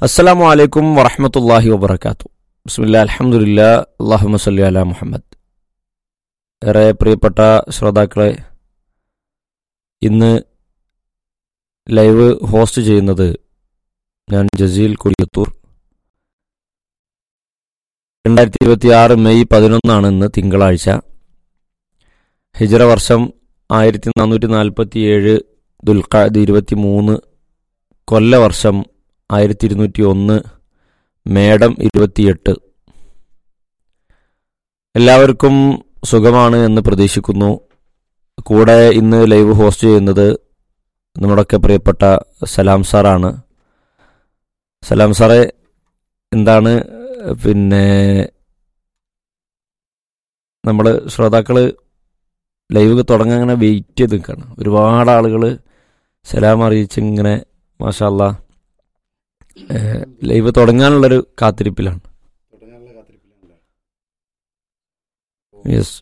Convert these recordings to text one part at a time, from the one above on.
അസ്സലാമു അലൈക്കും വറഹമത്തല്ലാഹി വബർക്കാത്തു ബിസ്മില്ലാ അൽഹംദുലില്ലാ അള്ളാഹുമ്മ സല്ലി അല മുഹമ്മദ് ഏറെ പ്രിയപ്പെട്ട ശ്രോതാക്കളെ ഇന്ന് ലൈവ് ഹോസ്റ്റ് ചെയ്യുന്നത് ഞാൻ ജസീൽ കുരിയത്തൂർ രണ്ടായിരത്തി ഇരുപത്തി ആറ് മെയ് പതിനൊന്നാണ് ഇന്ന് തിങ്കളാഴ്ച ഹിജറ വർഷം ആയിരത്തി നാനൂറ്റി നാൽപ്പത്തി ഏഴ് ദുൽഖാദ് ഇരുപത്തി മൂന്ന് കൊല്ലവർഷം ആയിരത്തി ഇരുന്നൂറ്റി ഒന്ന് മേടം ഇരുപത്തിയെട്ട് എല്ലാവർക്കും സുഖമാണ് എന്ന് പ്രതീക്ഷിക്കുന്നു കൂടെ ഇന്ന് ലൈവ് ഹോസ്റ്റ് ചെയ്യുന്നത് നമ്മുടെയൊക്കെ പ്രിയപ്പെട്ട സലാം സാറാണ് സലാം സാറെ എന്താണ് പിന്നെ നമ്മൾ ശ്രോതാക്കൾ ലൈവ് തുടങ്ങാൻ ഇങ്ങനെ വെയിറ്റ് ചെയ്ത് നിൽക്കുകയാണ് ഒരുപാട് ആളുകൾ സലാം അറിയിച്ച് ഇങ്ങനെ മാഷാല്ല ലൈവ് തുടങ്ങാനുള്ളൊരു കാത്തിരിപ്പിലാണ് യെസ്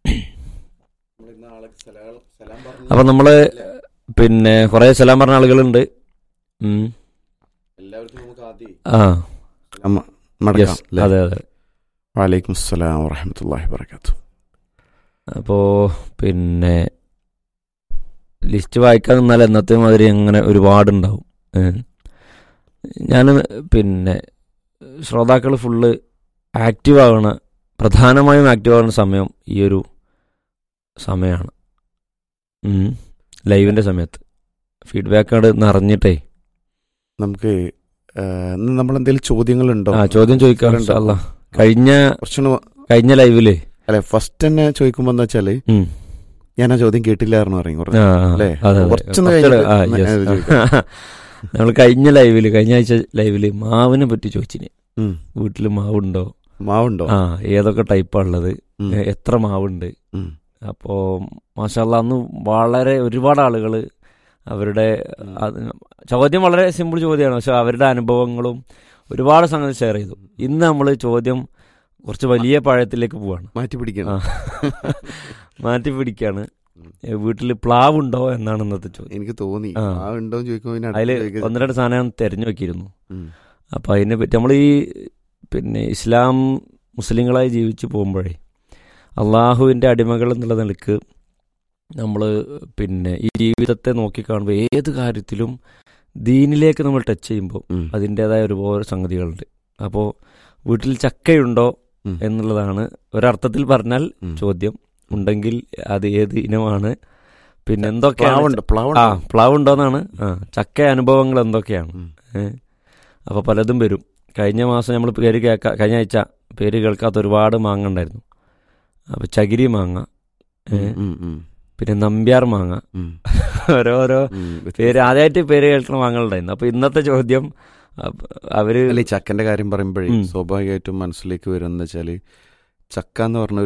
അപ്പൊ നമ്മള് പിന്നെ കുറെ സലാം പറഞ്ഞ ആളുകളുണ്ട് ഉം. എല്ലാവർക്കും നമുക്ക് ആദ്യം ആ മടക്കാം യെസ് അതെ അതെ വലൈക്കും അസ്സലാം വറഹമത്തല്ലാഹി വബർക്കാത്തു അപ്പോ പിന്നെ ലിസ്റ്റ് വായിക്കാൻ നിന്നാൽ എന്നത്തെ മാതിരി അങ്ങനെ ഒരുപാടുണ്ടാവും ഞാൻ പിന്നെ ശ്രോതാക്കൾ ഫുള്ള് ആക്റ്റീവ് ആവണ പ്രധാനമായും ആക്റ്റീവ് ആവുന്ന സമയം ഈ ഒരു സമയമാണ് ഉം. ലൈവിന്റെ സമയത്ത് ഫീഡ്ബാക്ക് അവിടെ നിറഞ്ഞിട്ടേ നമുക്ക് നമ്മൾ എന്തെങ്കിലും ചോദ്യങ്ങളുണ്ടോ ആ ചോദ്യം ചോദിക്കാം ഉണ്ടോ? ഇൻഷാ അല്ലാ. കഴിഞ്ഞ കുറച്ചുകൂടെ കഴിഞ്ഞ ലൈവില് അല്ലെ ഫസ്റ്റ് തന്നെ ചോദിക്കുമ്പോ എന്താ വെച്ചാല് ഉം. ഞാൻ ആ ചോദ്യം കേട്ടില്ലായിരുന്നു പറയും കുറച്ച്. ആ, ആ, അല്ലേ? അതെ, അതെ. കുറച്ചൊന്ന് കുറച്ചുകൂടെ, കഴിഞ്ഞിട്ട് ആ, yes. അത് ചോദിക്കാം. നമ്മൾ കഴിഞ്ഞ ലൈവില് കഴിഞ്ഞ ആഴ്ച ലൈവില് മാവിനെ പറ്റി ചോദിച്ചിന് ഉം. വീട്ടിൽ മാവുണ്ടോ മാവുണ്ടോ ആ ഏതൊക്കെ ടൈപ്പാ ഉള്ളത് ഉം. എ- എത്ര മാവുണ്ട് ഉം. അപ്പോ മാഷാല്ല അന്ന് വളരെ ഒരുപാട് ആളുകൾ അവരുടെ ഉം. അത് ചോദ്യം വളരെ സിമ്പിൾ ചോദ്യമാണ് പക്ഷെ അവരുടെ അനുഭവങ്ങളും ഒരുപാട് സംഗതി ഷെയർ ചെയ്തു ഇന്ന് നമ്മൾ ചോദ്യം കുറച്ച് വലിയ പഴയത്തിലേക്ക് പോവാണ് മാറ്റി പിടിക്കണം ആ. മാറ്റി പിടിക്കാണ് ഉം. വീട്ടിൽ പ്ലാവുണ്ടോ എന്നാണ് ഇന്നത്തെ ചോദ്യം എനിക്ക് തോന്നി ആ. ആ ഉണ്ടോ ചോദിക്കുമ്പോ പിന്നെ അടുത്ത അതില് ചോദിക്കുന്നത്. ഒന്ന് രണ്ട് സാധനം ഞാൻ തെരഞ്ഞു വെക്കിയിരുന്നു ഉം. അപ്പൊ അതിനെ പറ്റി നമ്മൾ ഈ പിന്നെ ഇസ്ലാം മുസ്ലിങ്ങളായി ജീവിച്ചു പോകുമ്പോഴേ അള്ളാഹുവിൻ്റെ അടിമകൾ എന്നുള്ള നിലക്ക് നമ്മൾ പിന്നെ ഈ ജീവിതത്തെ നോക്കിക്കാണുമ്പോൾ ഏത് കാര്യത്തിലും ദീനിലേക്ക് നമ്മൾ ടച്ച് ചെയ്യുമ്പോൾ ഉം. അതിൻ്റെതായ ഒരുപാട് സംഗതികളുണ്ട് അപ്പോൾ വീട്ടിൽ ചക്കയുണ്ടോ ഉം. എന്നുള്ളതാണ് ഒരർത്ഥത്തിൽ പറഞ്ഞാൽ ഉം. ചോദ്യം ഉണ്ടെങ്കിൽ അത് ഏത് ഇനമാണ് പിന്നെ എന്തൊക്കെയാണ് പ്ലാവുണ്ട് ആ പ്ലാവുണ്ടോ പ്ലാവ് ഉണ്ടോന്നാണ് ആ ചക്ക അനുഭവങ്ങൾ എന്തൊക്കെയാണ് ഉം. അപ്പോൾ പലതും വരും കഴിഞ്ഞ മാസം നമ്മൾ പേര് കേൾക്ക കഴിഞ്ഞ ആഴ്ച പേര് കേൾക്കാത്ത ഒരുപാട് മാങ്ങ ഉണ്ടായിരുന്നു അപ്പോൾ ചകിരി മാങ്ങ ഏ, ഉം, ഉം, ഉം, പിന്നെ നമ്പ്യാർ മാങ്ങ ഉം. ഓരോരോ ഉം. പേര് ആദ്യമായിട്ട് പേര് കേൾക്കുന്ന മാങ്ങകളുണ്ടായിരുന്നു അപ്പോൾ ഇന്നത്തെ ചോദ്യം അപ്പ- അവര് അല്ല ഈ ചക്കന്റെ കാര്യം പറയുമ്പോഴേ ഉം. സ്വാഭാവികമായിട്ടും മനസ്സിലേക്ക് വരുന്ന വെച്ചാല് ചക്ക എന്ന് പറഞ്ഞ